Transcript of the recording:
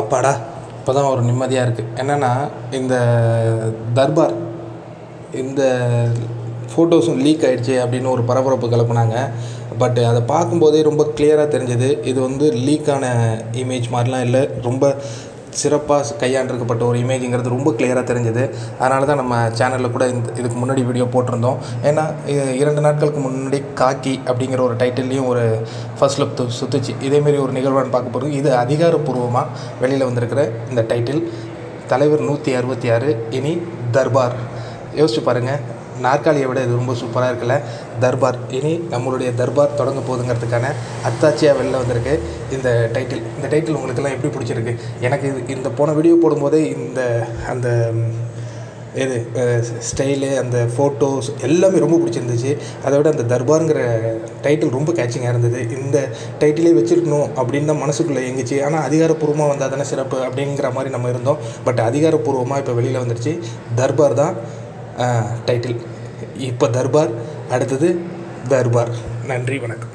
அப்பாடா இப்போ தான் ஒரு நிம்மதியாக இருக்குது என்னென்னா இந்த தர்பார் இந்த ஃபோட்டோஸும் லீக் ஆயிடுச்சு அப்படின்னு ஒரு பரபரப்பு கிளப்புனாங்க பட் அதை பார்க்கும்போதே ரொம்ப கிளியராக தெரிஞ்சது இது வந்து லீக்கான இமேஜ் மாதிரிலாம் இல்லை ரொம்ப சிறப்பாக கையாண்டிருக்கப்பட்ட ஒரு இமேஜுங்கிறது ரொம்ப கிளியராக தெரிஞ்சது அதனால தான் நம்ம சேனலில் கூட இந்த இதுக்கு முன்னாடி வீடியோ போட்டிருந்தோம் ஏன்னா இ- இரண்டு நாட்களுக்கு முன்னாடி காக்கி அப்படிங்கிற ஒரு டைட்டில்லையும் ஒரு ஃபர்ஸ்ட் லுக் சுத்துச்சு இதேமாரி ஒரு நிகழ்வான்னு பார்க்க போகிறோம் இது அதிகாரப்பூர்வமாக வெளியில் வந்திருக்கிற இந்த டைட்டில் தலைவர் நூற்றி அறுபத்தி ஆறு இனி தர்பார் யோசிச்சு பாருங்கள் நாற்காலியை விட இது ரொம்ப சூப்பராக இருக்குல்ல தர்பார் இனி நம்மளுடைய தர்பார் தொடங்க போகுதுங்கிறதுக்கான அத்தாட்சியாக வெளில வந்திருக்கு இந்த டைட்டில் இந்த டைட்டில் உங்களுக்கெல்லாம் எப்படி பிடிச்சிருக்கு எனக்கு இது இந்த போன வீடியோ போடும்போதே இந்த அந்த ம், இது ஸ்டைலு அந்த ஃபோட்டோஸ் எல்லாமே ரொம்ப பிடிச்சிருந்துச்சு அதை விட அந்த தர்பாருங்கிற டைட்டில் ரொம்ப கேட்சிங்காக இருந்தது இந்த டைட்டிலே வச்சிருக்கணும் அப்படின்னு தான் மனசுக்குள்ளே எங்குச்சு ஆனால் அதிகாரப்பூர்வமாக வந்தால் தானே சிறப்பு அப்படிங்கிற மாதிரி நம்ம இருந்தோம் பட் அதிகாரப்பூர்வமாக இப்போ வெளியில் வந்துருச்சு தர்பார் தான் டைட்டில் இப்போ தர்பார் அடுத்தது தர்பார் நன்றி வணக்கம்